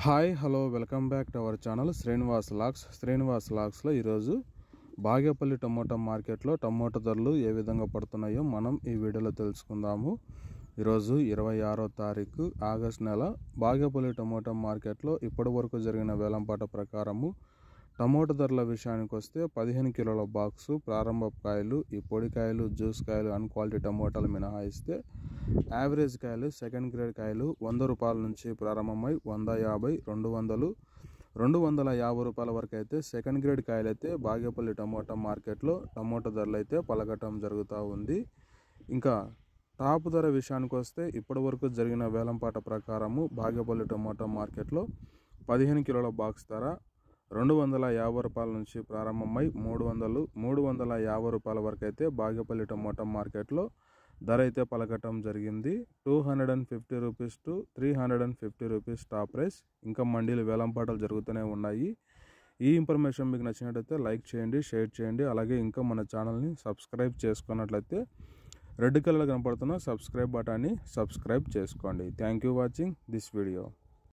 hi hello welcome back to our channel Srinivas లాక్స్ శ్రీనివాస్ లాక్స్లో ఈరోజు బాగేపల్లి టమోటా మార్కెట్లో టమోటా ధరలు ఏ విధంగా పడుతున్నాయో మనం ఈ వీడియోలో తెలుసుకుందాము ఈరోజు ఇరవై ఆరో తారీఖు ఆగస్ట్ నెల బాగేపల్లి టమోటా మార్కెట్లో ఇప్పటి వరకు జరిగిన వేలంపాట ప్రకారము టమోటా ధరల విషయానికి వస్తే పదిహేను కిలోల బాక్సు ప్రారంభ కాయలు ఈ పొడి కాయలు జ్యూస్ కాయలు అన్ క్వాలిటీ టమోటాలు మినహాయిస్తే యావరేజ్ కాయలు సెకండ్ గ్రేడ్ కాయలు వంద రూపాయల నుంచి ప్రారంభమై వంద యాభై రెండు వందలు రెండు వందల యాభై రూపాయల వరకు అయితే సెకండ్ గ్రేడ్ కాయలు అయితే బాగేపల్లి టమోటా మార్కెట్లో టమోటా ధరలు అయితే పలకటం జరుగుతూ ఉంది ఇంకా టాప్ ధర విషయానికి వస్తే ఇప్పటి వరకు జరిగిన వేలంపాట ప్రకారము బాగేపల్లి టమోటా మార్కెట్లో పదిహేను కిలోల బాక్స్ ధర రెండు వందల యాభై రూపాయల నుంచి ప్రారంభమై మూడు వందలు మూడు వందల యాభై రూపాయల వరకు అయితే బాగేపల్లి టమోటా మార్కెట్లో ధర అయితే పలకటం జరిగింది two hundred and fifty rupees to three hundred and fifty rupees top price ఇంకా మండీలు వేలంపాటలు జరుగుతూనే ఉన్నాయి ఈ ఇన్ఫర్మేషన్ మీకు నచ్చినట్లయితే లైక్ చేయండి షేర్ చేయండి అలాగే ఇంకా మన ఛానల్ని సబ్స్క్రైబ్ చేసుకున్నట్లయితే రెడ్ కలర్ కనపడుతున్న సబ్స్క్రైబ్ బటాన్ని సబ్స్క్రైబ్ చేసుకోండి thank you watching this video